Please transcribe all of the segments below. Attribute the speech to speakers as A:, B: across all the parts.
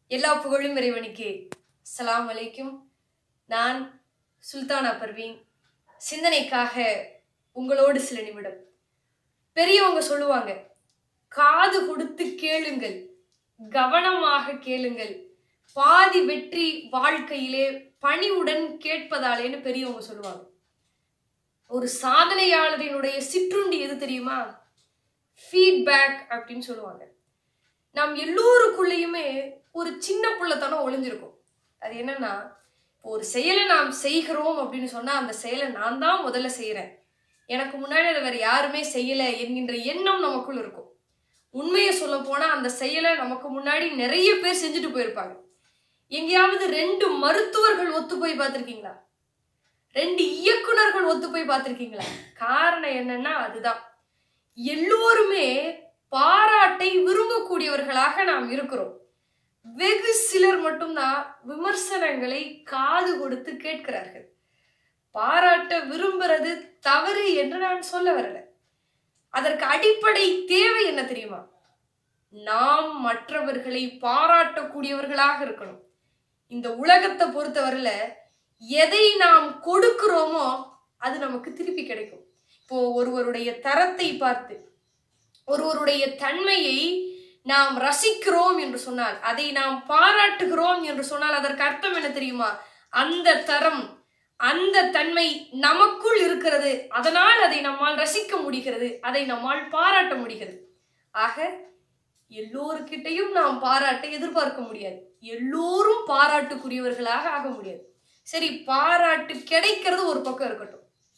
A: எல்லா புகழும் இறைவனுக்கே அஸ்ஸலாமு அலைக்கும் நான் சுல்தானா பர்வீன் சிந்தனைக்காக உங்களோடு சில நிமிடம் பெரியவங்க சொல்லுவாங்க காது கொடுத்து கேளுங்கள் கவனமாக கேளுங்கள் பாதி வெற்றி வாழ்க்கையிலே பணிவுடன் கேட்பதாலேன்னு பெரியவங்க சொல்லுவாங்க ஒரு சாதனையாளரினுடைய சிற்றுண்டி எது தெரியுமா ஃபீட்பேக் அப்படின்னு சொல்லுவாங்க நாம் எல்லோருக்குள்ளேயுமே ஒரு சின்ன புள்ளத்தனம் ஒளிஞ்சிருக்கும் அது என்னன்னா இப்போ ஒரு செயலை நாம் செய்கிறோம் அப்படின்னு சொன்னா அந்த செயலை நான் தான் முதல்ல செய்யறேன் எனக்கு முன்னாடி அதை வேற யாருமே செய்யல என்கின்ற எண்ணம் நமக்குள்ள இருக்கும் உண்மையை சொல்ல போனா அந்த செயலை நமக்கு முன்னாடி நிறைய பேர் செஞ்சுட்டு போயிருப்பாங்க எங்கேயாவது ரெண்டு மருத்துவர்கள் ஒத்து போய் பார்த்திருக்கீங்களா ரெண்டு இயக்குனர்கள் ஒத்து போய் பார்த்திருக்கீங்களா காரணம் என்னன்னா அதுதான் எல்லோருமே பாராட்டை விரும்பக்கூடியவர்களாக நாம் இருக்கிறோம் வெகு சிலர் மட்டும்தான் விமர்சனங்களை காது கொடுத்து கேட்கிறார்கள் பாராட்ட விரும்புறது தவறு என்று நான் சொல்ல வரல அதற்கு அடிப்படை தேவை என்ன தெரியுமா நாம் மற்றவர்களை பாராட்டக்கூடியவர்களாக இருக்கணும் இந்த உலகத்தை பொறுத்தவரையில எதை நாம் கொடுக்கிறோமோ அது நமக்கு திருப்பி கிடைக்கும் இப்போ ஒருவருடைய தரத்தை பார்த்து ஒருவருடைய தன்மையை நாம் ரசிக்கிறோம் என்று சொன்னால் அதை நாம் பாராட்டுகிறோம் என்று சொன்னால் அதற்கு அர்த்தம் என்ன தெரியுமா அந்த தரம் அந்த தன்மை நமக்குள் இருக்கிறது அதனால் அதை நம்மால் ரசிக்க முடிகிறது அதை நம்மால் பாராட்ட முடிகிறது ஆக எல்லோருக்கிட்டையும் நாம் பாராட்டை எதிர்பார்க்க முடியாது எல்லோரும் பாராட்டுக்குரியவர்களாக ஆக முடியாது சரி பாராட்டு கிடைக்கிறது ஒரு பக்கம் இருக்கட்டும்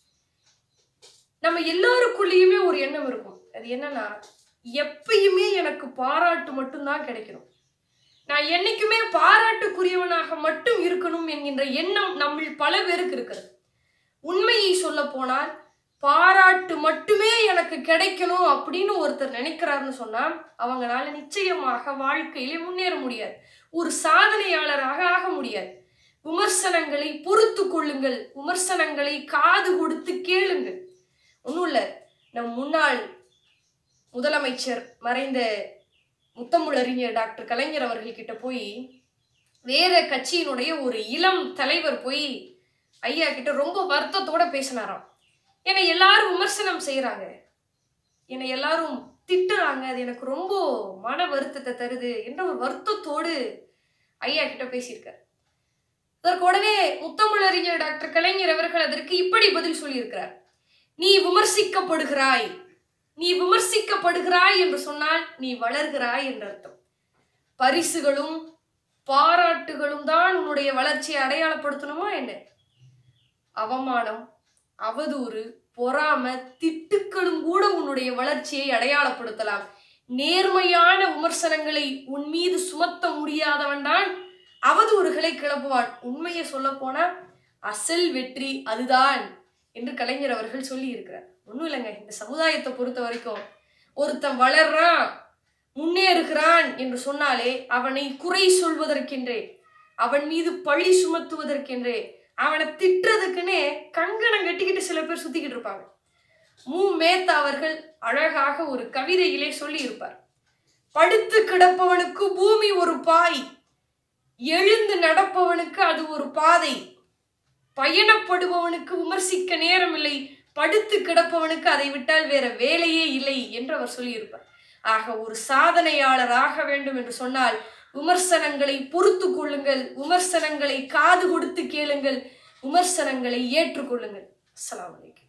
A: நம்ம எல்லாருக்குள்ளேயுமே ஒரு எண்ணம் இருக்கும் அது என்னன்னா எப்பயுமே எனக்கு பாராட்டு மட்டும்தான் கிடைக்கணும் நான் என்னைக்குமே பாராட்டுக்குரியவனாக மட்டும் இருக்கணும் என்கின்ற எண்ணம் நம்மில் பல பேருக்கு இருக்கிறது உண்மையை சொல்ல போனால் பாராட்டு மட்டுமே எனக்கு கிடைக்கணும் அப்படின்னு ஒருத்தர் நினைக்கிறாருன்னு சொன்னா அவங்களால நிச்சயமாக வாழ்க்கையிலே முன்னேற முடியாது ஒரு சாதனையாளராக ஆக முடியாது விமர்சனங்களை பொறுத்து கொள்ளுங்கள் விமர்சனங்களை காது கொடுத்து கேளுங்கள் ஒன்றும் இல்லை நம் முன்னாள் முதலமைச்சர் மறைந்த முத்தமிழறிஞர் டாக்டர் கலைஞர் அவர்கள் கிட்ட போய் வேற கட்சியினுடைய ஒரு இளம் தலைவர் போய் ஐயா கிட்ட ரொம்ப வருத்தத்தோட பேசினாராம் என்னை எல்லாரும் விமர்சனம் செய்யறாங்க என்னை எல்லாரும் திட்டுறாங்க அது எனக்கு ரொம்ப மன வருத்தத்தை தருது என்ற ஒரு வருத்தத்தோடு ஐயா கிட்ட பேசியிருக்கார் அதற்கு உடனே முத்தமிழறிஞர் டாக்டர் கலைஞர் அவர்கள் அதற்கு இப்படி பதில் சொல்லியிருக்கிறார் நீ விமர்சிக்கப்படுகிறாய் நீ விமர்சிக்கப்படுகிறாய் என்று சொன்னால் நீ வளர்கிறாய் என்று அர்த்தம் பரிசுகளும் பாராட்டுகளும் தான் உன்னுடைய வளர்ச்சியை அடையாளப்படுத்தணுமா என்ன அவமானம் அவதூறு பொறாம திட்டுக்களும் கூட உன்னுடைய வளர்ச்சியை அடையாளப்படுத்தலாம் நேர்மையான விமர்சனங்களை உன் மீது சுமத்த முடியாதவன் தான் அவதூறுகளை கிளப்புவான் உண்மையை சொல்ல போனா அசல் வெற்றி அதுதான் என்று கலைஞர் அவர்கள் சொல்லி இருக்கிறார் ஒன்றும் இல்லைங்க இந்த சமுதாயத்தை பொறுத்த வரைக்கும் ஒருத்தன் வளர்றான் முன்னேறுகிறான் என்று சொன்னாலே அவனை குறை சொல்வதற்கென்றே அவன் மீது பழி சுமத்துவதற்கென்றே அவனை திட்டுறதுக்குன்னே கங்கணம் கட்டிக்கிட்டு சில பேர் சுத்திக்கிட்டு இருப்பாங்க மு மேத்தா அவர்கள் அழகாக ஒரு கவிதையிலே சொல்லி இருப்பார் படுத்து கிடப்பவனுக்கு பூமி ஒரு பாய் எழுந்து நடப்பவனுக்கு அது ஒரு பாதை பயணப்படுபவனுக்கு விமர்சிக்க நேரமில்லை படுத்து கிடப்பவனுக்கு அதை விட்டால் வேற வேலையே இல்லை என்று அவர் சொல்லியிருப்பார் ஆக ஒரு சாதனையாளர் ஆக வேண்டும் என்று சொன்னால் விமர்சனங்களை பொறுத்து கொள்ளுங்கள் விமர்சனங்களை காது கொடுத்து கேளுங்கள் விமர்சனங்களை ஏற்றுக்கொள்ளுங்கள் அஸ்லாம் வலைக்கம்